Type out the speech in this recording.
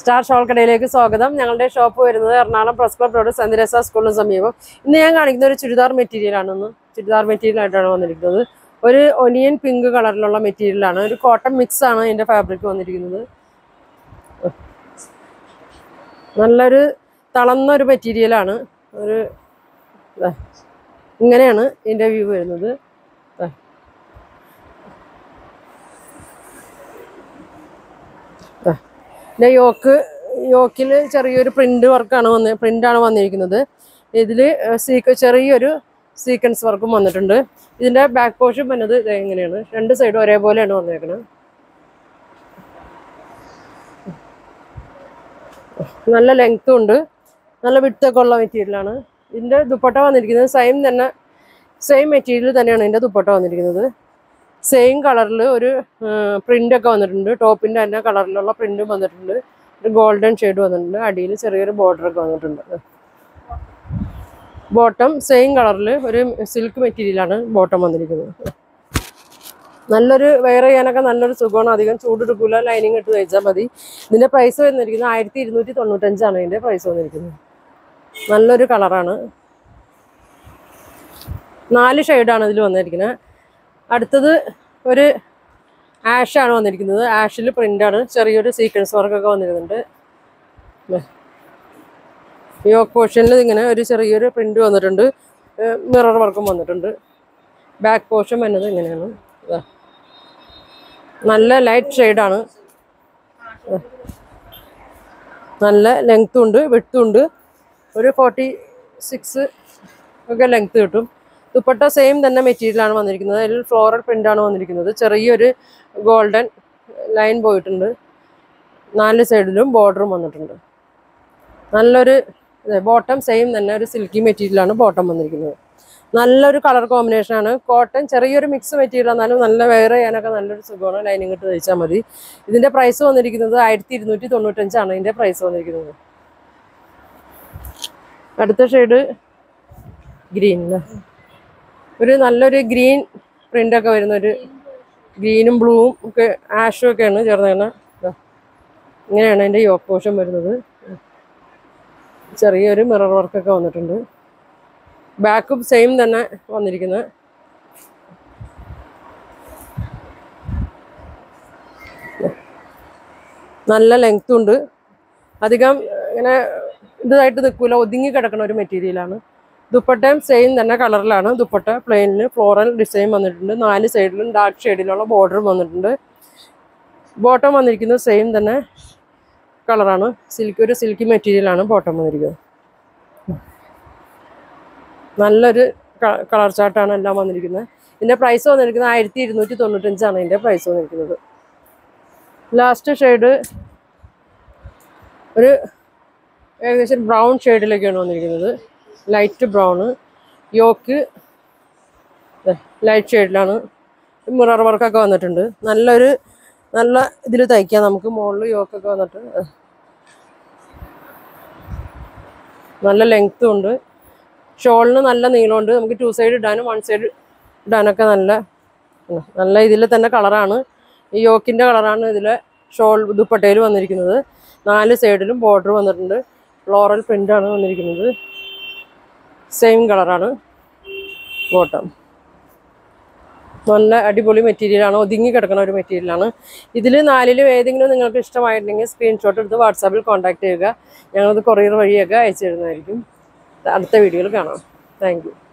Star shawl കടയിലേക്ക് സ്വാഗതം ഞങ്ങളുടെ ഷോപ്പ് വരുന്നത് എറണാകുളം പ്രസ് ക്ലബ് റോഡ് സന്ദരസ സ്കൂളിന് സമീപം ഇന്ന് ഞാൻ കാണിക്കുന്ന ഒരു ചുരിദാർ മെറ്റീരിയൽ ആണെന്ന് ചുരിദാർ മെറ്റീരിയൽ ആയിട്ടാണ് വന്നിരിക്കുന്നത് ഒരു ഒനിയൻ പിങ്ക് കളറിലുള്ള മെറ്റീരിയലാണ് ഒരു കോട്ടൺ മിക്സ് ആണ് ഇതിന്റെ ഫാബ്രിക് വന്നിരിക്കുന്നത് നല്ലൊരു തളർന്ന ഒരു മെറ്റീരിയലാണ് ഒരു ദാ, ഇങ്ങനെയാണ് ഇതിന്റെ വ്യൂ വരുന്നത് ദാ. ദാ. പിന്നെ യോക്ക് യോക്കിൽ ചെറിയൊരു പ്രിന്റ് വർക്കാണ് വന്ന് പ്രിന്റാണ് വന്നിരിക്കുന്നത് ഇതിൽ സീക്ക ചെറിയൊരു സീക്വൻസ് വർക്കും വന്നിട്ടുണ്ട് ഇതിന്റെ ബാക്ക് പോർഷൻ വന്നത് ദേ ഇങ്ങനെയാണ് രണ്ട് സൈഡും ഒരേപോലെയാണ് വന്നേക്കുന്നത് നല്ല ലെങ്ത്തും ഉണ്ട് നല്ല വിട്ടൊക്കെ ഉള്ള മെറ്റീരിയലാണ് ഇതിന്റെ ദുപ്പട്ട വന്നിരിക്കുന്നത് സെയിം തന്നെ സെയിം മെറ്റീരിയൽ തന്നെയാണ് ഇതിന്റെ ദുപ്പട്ട വന്നിരിക്കുന്നത് സെയിം കളറിൽ ഒരു പ്രിന്റ് ഒക്കെ വന്നിട്ടുണ്ട് ടോപ്പിന്റെ തന്നെ കളറിലുള്ള പ്രിന്റും വന്നിട്ടുണ്ട് ഒരു ഗോൾഡൻ ഷെയ്ഡ് വന്നിട്ടുണ്ട് അടിയിൽ ചെറിയൊരു ബോർഡർ ഒക്കെ വന്നിട്ടുണ്ട് ബോട്ടം സെയിം കളറിൽ ഒരു സിൽക്ക് മെറ്റീരിയലാണ് ബോട്ടം വന്നിരിക്കുന്നത് നല്ലൊരു വെയർ ചെയ്യാനൊക്കെ നല്ലൊരു സുഖമാണ് അധികം ചൂടെടുക്കില്ല ലൈനിങ് ഇട്ട് തയ്ച്ചാൽ മതി ഇതിന്റെ പ്രൈസ് വന്നിരിക്കുന്നത് ആയിരത്തി ഇരുന്നൂറ്റി തൊണ്ണൂറ്റഞ്ചാണ് ഇതിന്റെ പ്രൈസ് വന്നിരിക്കുന്നത് നല്ലൊരു കളറാണ് നാല് ഷെയ്ഡാണ് ഇതിൽ വന്നിരിക്കുന്നത് അടുത്തത് ഒരു ആഷാണ് വന്നിരിക്കുന്നത് ആഷിൽ പ്രിൻ്റാണ് ചെറിയൊരു സീക്വൻസ് വർക്കൊക്കെ വന്നിരുന്നുണ്ട് യോക്ക് പോർഷനിൽ ഇങ്ങനെ ഒരു ചെറിയൊരു പ്രിന്റ് വന്നിട്ടുണ്ട് മിറർ വർക്കും വന്നിട്ടുണ്ട് ബാക്ക് പോർഷൻ വരുന്നത് ഇങ്ങനെയാണ് ഇതാ. നല്ല ലൈറ്റ് ഷെയ്ഡാണ് നല്ല ലെങ്ത്തും ഉണ്ട് വിട്ടും ഉണ്ട് ഒരു ഫോർട്ടി സിക്സ് ഒക്കെ ലെങ്ത്ത് കിട്ടും ദുപ്പട്ട സെയിം തന്നെ മെറ്റീരിയലാണ് വന്നിരിക്കുന്നത് അതിൽ ഫ്ലോറൽ പ്രിൻ്റാണ് വന്നിരിക്കുന്നത് ചെറിയൊരു ഗോൾഡൻ ലൈൻ പോയിട്ടുണ്ട് നാല് സൈഡിലും ബോർഡറും വന്നിട്ടുണ്ട് നല്ലൊരു ബോട്ടം സെയിം തന്നെ ഒരു സിൽക്കി മെറ്റീരിയലാണ് ബോട്ടം വന്നിരിക്കുന്നത് നല്ലൊരു കളർ കോമ്പിനേഷനാണ് കോട്ടൺ ചെറിയൊരു മിക്സ് മെറ്റീരിയൽ എന്നാലും നല്ല വെയർ ചെയ്യാനൊക്കെ നല്ലൊരു സുഖമാണ് ലൈനിങ് ഇട്ട് തയ്ച്ചാൽ മതി ഇതിന്റെ പ്രൈസ് വന്നിരിക്കുന്നത് ആയിരത്തി ഇരുന്നൂറ്റി തൊണ്ണൂറ്റഞ്ചാണ് ഇതിന്റെ പ്രൈസ് വന്നിരിക്കുന്നത് അടുത്ത ഷെയ്ഡ് ഗ്രീൻ ഒരു നല്ലൊരു ഗ്രീൻ പ്രിന്റ് ഒക്കെ വരുന്ന ഒരു ഗ്രീനും ബ്ലൂവും ഒക്കെ ആഷും ഒക്കെയാണ് ചേർന്ന് ഇങ്ങനെയാണ് അതിന്റെ യോക്ക് പോഷൻ വരുന്നത് ചെറിയൊരു മിറർ വർക്കൊക്കെ വന്നിട്ടുണ്ട് ബാക്കും സെയിം തന്നെ വന്നിരിക്കുന്നത് നല്ല ലെങ്ത്തും ഉണ്ട് അധികം ഇങ്ങനെ ഇതായിട്ട് നിൽക്കില്ല ഒതുങ്ങി കിടക്കുന്ന ഒരു മെറ്റീരിയലാണ് ദുപ്പട്ടയും സെയിം തന്നെ കളറിലാണ് ദുപ്പട്ട പ്ലെയിനിൽ ഫ്ലോറൽ ഡിസൈൻ വന്നിട്ടുണ്ട് നാല് സൈഡിലും ഡാർക്ക് ഷെയ്ഡിലുള്ള ബോർഡർ വന്നിട്ടുണ്ട് ബോട്ടം വന്നിരിക്കുന്നത് സെയിം തന്നെ കളറാണ് സിൽക്ക് ഒരു സിൽക്കി മെറ്റീരിയലാണ് ബോട്ടം വന്നിരിക്കുന്നത് നല്ലൊരു കളർ ചാർട്ടാണ് എല്ലാം വന്നിരിക്കുന്നത് ഇതിൻ്റെ പ്രൈസ് വന്നിരിക്കുന്നത് ആയിരത്തി ഇരുന്നൂറ്റി തൊണ്ണൂറ്റഞ്ചാണ് ഇതിൻ്റെ പ്രൈസ് വന്നിരിക്കുന്നത് ലാസ്റ്റ് ഷെയ്ഡ് ഒരു ഏകദേശം ബ്രൗൺ ഷെയ്ഡിലേക്കാണ് വന്നിരിക്കുന്നത് ലൈറ്റ് ബ്രൗണ് യോക്ക് ലൈറ്റ് ഷെയ്ഡിലാണ് മിറർ വർക്കൊക്കെ വന്നിട്ടുണ്ട് നല്ലൊരു നല്ല ഇതിൽ തയ്ക്കാം നമുക്ക് മുകളിൽ യോക്കൊക്കെ വന്നിട്ട് നല്ല ലെങ്ത്തും ഉണ്ട് ഷോളിന് നല്ല നീളമുണ്ട് നമുക്ക് ടു സൈഡ് ഇടാനും വൺ സൈഡ് ഇടാനൊക്കെ നല്ല ഉം, നല്ല ഇതിൽ തന്നെ കളറാണ് ഈ യോക്കിൻ്റെ കളറാണ് ഇതിൽ ഷോൾ ദുപ്പട്ടയിൽ വന്നിരിക്കുന്നത് നാല് സൈഡിലും ബോർഡർ വന്നിട്ടുണ്ട് ഫ്ലോറൽ പ്രിൻ്റാണ് വന്നിരിക്കുന്നത് സെയിം കളറാണ് ബോട്ടം നല്ല അടിപൊളി മെറ്റീരിയലാണ് ഒതുങ്ങി കിടക്കുന്ന ഒരു മെറ്റീരിയലാണ് ഇതിൽ നാലിലും ഏതെങ്കിലും നിങ്ങൾക്ക് ഇഷ്ടമായിട്ടുണ്ടെങ്കിൽ സ്ക്രീൻഷോട്ട് എടുത്ത് വാട്സാപ്പിൽ കോൺടാക്ട് ചെയ്യുക ഞങ്ങളത് കൊറിയർ വഴിയൊക്കെ അയച്ചു തരുന്നതായിരിക്കും അടുത്ത വീഡിയോയിൽ കാണാം താങ്ക് യു